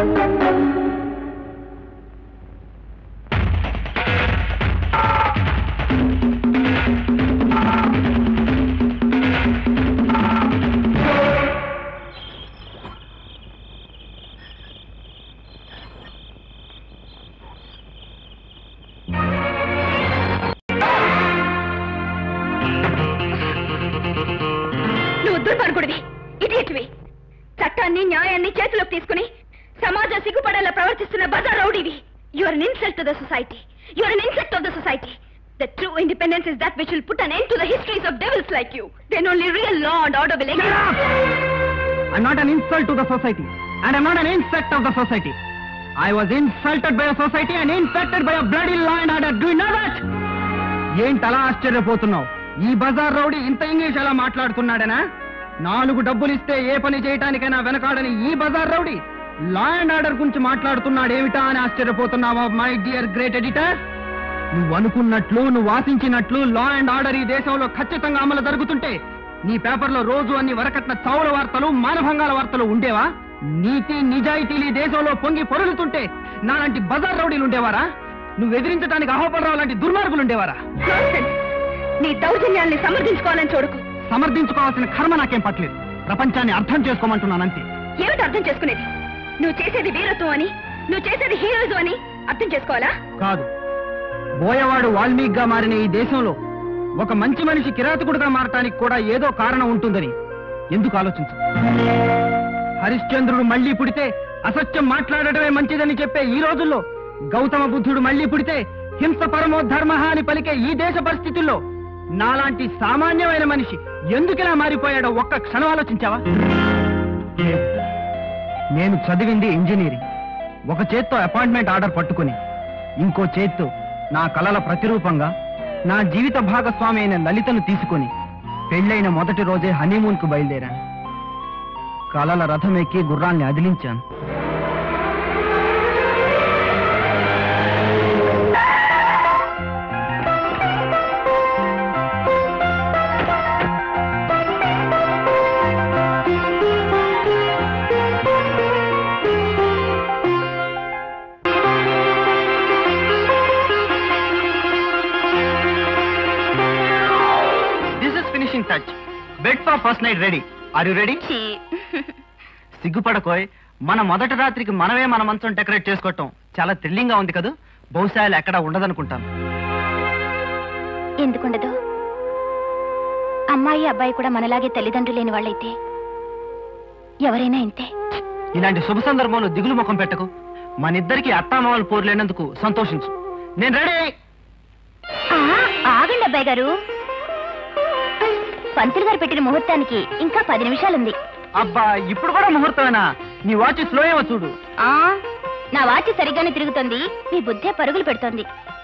నువ్వు దుర్మార్గుడివి ఇడియట్వి చట్టాన్ని న్యాయాన్ని చేతిలోకి తీసుకుని సమాజం సిగ్గుపడేలా ప్రవర్తిస్తున్న బజార్ రౌడీవి your an insult to the society your an insect of the society the true independence is that which will put an end to the histories of devils like you then only real law and order will I'm not an insult to the society, and I'm not an insect of the society. I was insulted by a society and infected by a bloody law and order. Do you know that? ఏంటలా ఆశ్చర్యపోతున్నావు ఈ బజార్ rowdy ఇంత English ఎలా మాట్లాడుతున్నాడనా నాలుగు డబ్బులు ఇస్తే ఏ పని చేయటానికైనా వెనకాడని ఈ బజార్ రౌడీ లా అండ్ ఆర్డర్ గురించి మాట్లాడుతున్నాడేమిటా అని ఆశ్చర్యపోతున్నావా మై డియర్ గ్రేట్ ఎడిటర్ నువ్వు అనుకున్నట్లు నువ్వు ఆశించినట్లు లా అండ్ ఆర్డర్ ఈ దేశంలో ఖచ్చితంగా అమలు జరుగుతుంటే నీ పేపర్లో రోజు అన్ని వరకట్న చౌర వార్తలు మానభంగాల వార్తలు ఉండేవా నీతి నిజాయితీలు ఈ దేశంలో పొంగి పొరులుతుంటే నాలాంటి బజార్ రౌడీలు ఉండేవారా నువ్వు ఎదిరించడానికి అహోపలరావు లాంటి దుర్మార్గులు ఉండేవారా నీ దౌర్జన్యాల్ని సమర్థించుకోవాలని చూడకు సమర్థించుకోవాల్సిన కర్మ నాకేం పట్టలేదు ప్రపంచాన్ని అర్థం చేసుకోమంటున్నానంతే ఏమిటి అర్థం చేసుకునేది నువ్వు చేసేది వీరత్వం అని నువ్వు చేసేది హీరోయిజం అని అర్థం చేసుకోవాలా కాదు బోయవాడు వాల్మీకిగా మారిన ఈ దేశంలో ఒక మంచి మనిషి కిరాతకుడుగా మారటానికి కూడా ఏదో కారణం ఉంటుందని ఎందుకు ఆలోచించు హరిశ్చంద్రుడు మళ్ళీ పుడితే అసత్యం మాట్లాడటమే మంచిదని చెప్పే ఈ రోజుల్లో గౌతమ బుద్ధుడు మళ్ళీ పుడితే హింస పరమో ధర్మ అని పలికే ఈ దేశ పరిస్థితుల్లో నాలాంటి సామాన్యమైన మనిషి ఎందుకిలా మారిపోయాడో ఒక్క క్షణం ఆలోచించావా లేదు. నేను చదివింది ఇంజనీరింగ్ ఒక చేత్తో అపాయింట్మెంట్ ఆర్డర్ పట్టుకుని ఇంకో చేత్తో నా కలల ప్రతిరూపంగా నా జీవిత భాగస్వామి అయిన లలితను తీసుకొని పెళ్ళైన మొదటి రోజే హనీమూన్కు బయలుదేరాను కలల రథం ఎక్కి గుర్రాన్ని అదిలించాను this is finishing touch bed for first night ready are you ready ఛీ. సిగ్గుపడకోయ్ మన మొదటి రాత్రికి మనమే మన మంచం డెకరేట్ చేసుకోవటం చాలా థ్రిల్లింగ్ గా ఉంది కదా బహుశా ఇలా ఎక్కడ ఉండదనుకుంటాను ఎందుకుండదు అమ్మాయి అబ్బాయి కూడా మనలాగే తల్లిదండ్రులు లేని వాళ్ళైతే ఎవరైనా ఇంతే ఇలాంటి శుభ సందర్భంలో దిగులు ముఖం పెట్టకు మన ఇద్దరికి అత్తామామలు పోరులేనందుకు సంతోషించు నేను రెడీ ఆగండి అబ్బాయి గారు పంతులు గారు పెట్టిన ముహూర్తానికి ఇంకా పది నిమిషాలుంది అబ్బా ఇప్పుడు కూడా ముహూర్తమేనా నీ వాచ్ స్లో ఏమో చూడు ఆ నా వాచి సరిగ్గానే తిరుగుతోంది మీ బుద్ధే పరుగులు పెడుతోంది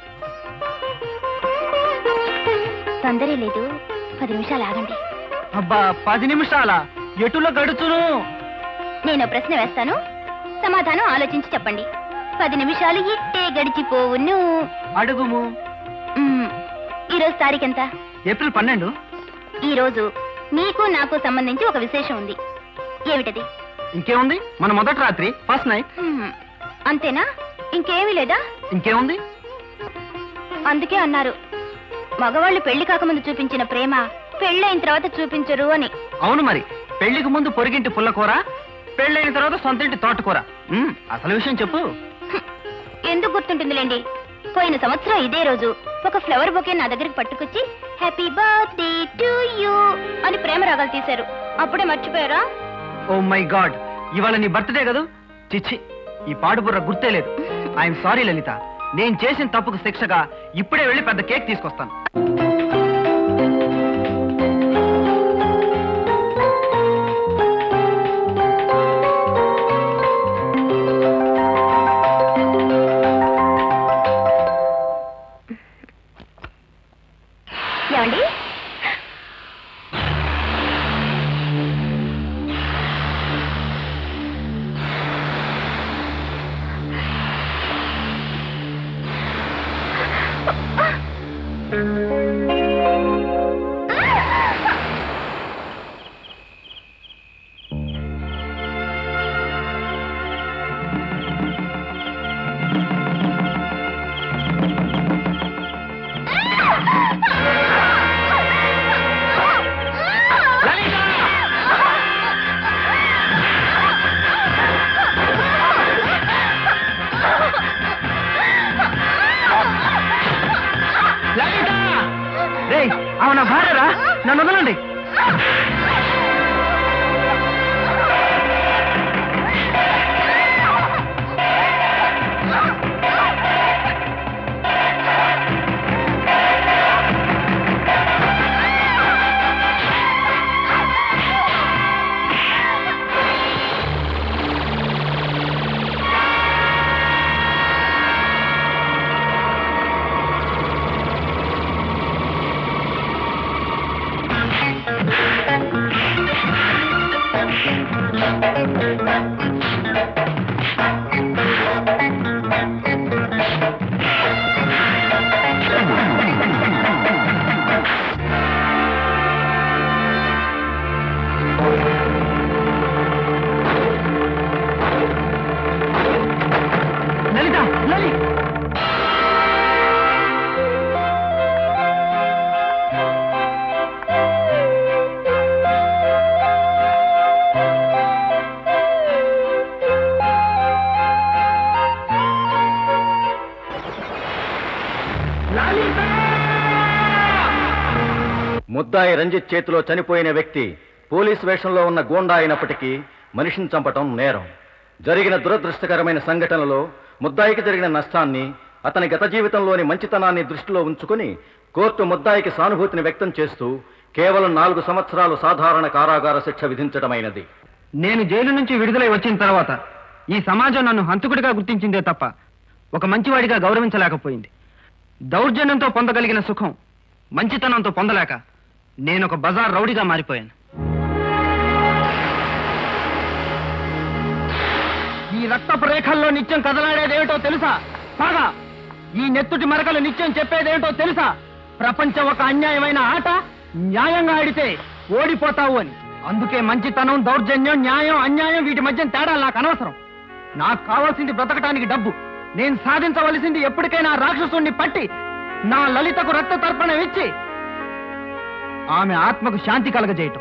తొందరే లేదు పది నిమిషాలు ఆగండి అబ్బా పది నిమిషాల ఎటులో గడుచును నేను ఓ ప్రశ్న వేస్తాను సమాధానం ఆలోచించి చెప్పండి పది నిమిషాలు ఇట్టే గడిచిపోవును అడుగుము మ్మ్. ఈరోజు తారీఖు ఎంత ఏప్రిల్ పన్నెండు ఈ రోజు మీకు నాకు సంబంధించి ఒక విశేషం ఉంది ఏమిటది ఇంకేముంది మన మొదటి రాత్రి ఫస్ట్ నైట్ హ్మ్. అంతేనా ఇంకేమీ లేదా ఇంకేముంది అందుకే అన్నారు మగవాళ్ళు పెళ్లి కాకముందు చూపించిన ప్రేమ పెళ్ళైన తర్వాత చూపించరు అని అవును మరి పెళ్లికి ముందు పొరిగింటి పుల్లకూర పెళ్ళైన తర్వాత సొంతింటి తోటకూర ఉమ్, అసలు విషయం చెప్పు హ్మ్. ఎందుకు గుర్తుంటుందిలేండి పోయిన సంవత్సరం ఇదే రోజు ఒక ఫ్లవర్ బొకే నా దగ్గరికి పట్టుకొచ్చి హ్యాపీ బర్త్డే టు యూ అని ప్రేమ రాగాలు తీశారు అప్పుడే మర్చిపోయారా ఓ మై గాడ్ ఇవాళ నీ బర్త్డే కదా చిచ్చి ఈ పాడుబుర్ర గుర్తే లేదు ఐఎమ్ సారీ లలిత నేను చేసిన తప్పుకు శిక్షగా ఇప్పుడే వెళ్ళి పెద్ద కేక్ తీసుకొస్తాను ఏమండి లలిత లలి ముద్దాయి రంజిత్ చేతిలో చనిపోయిన వ్యక్తి పోలీస్ వేషంలో ఉన్న గూండా అయినప్పటికీ మనిషిని చంపటం నేరం జరిగిన దురదృష్టకరమైన సంఘటనలో ముద్దాయికి జరిగిన నష్టాన్ని అతని గత జీవితంలోని మంచితనాన్ని దృష్టిలో ఉంచుకుని కోర్టు ముద్దాయికి సానుభూతిని వ్యక్తం చేస్తూ కేవలం నాలుగు సంవత్సరాలు సాధారణ కారాగార శిక్ష విధించడమైనది నేను జైలు నుంచి విడుదలై వచ్చిన తర్వాత ఈ సమాజం నన్ను హంతకుడిగా గుర్తించిందే తప్ప ఒక మంచివాడిగా గౌరవించలేకపోయింది దౌర్జన్యంతో పొందగలిగిన సుఖం మంచితనంతో పొందలేక నేను ఒక బజార్ రౌడీగా మారిపోయాను ఈ రక్తపు రేఖల్లో నిత్యం కదలాడేదేమిటో తెలుసా బాగా ఈ నెత్తుటి మరకలు నిత్యం చెప్పేదేమిటో తెలుసా ప్రపంచం ఒక అన్యాయమైన ఆట న్యాయంగా ఆడితే ఓడిపోతావు అని అందుకే మంచితనం దౌర్జన్యం న్యాయం అన్యాయం వీటి మధ్య తేడా నాకు అనవసరం నాకు కావాల్సింది బ్రతకటానికి డబ్బు నేను సాధించవలసింది ఎప్పటికైనా ఆ రాక్షసుణ్ణి పట్టి నా లలితకు రక్త తర్పణం ఇచ్చి ఆమె ఆత్మకు శాంతి కలగజేయటం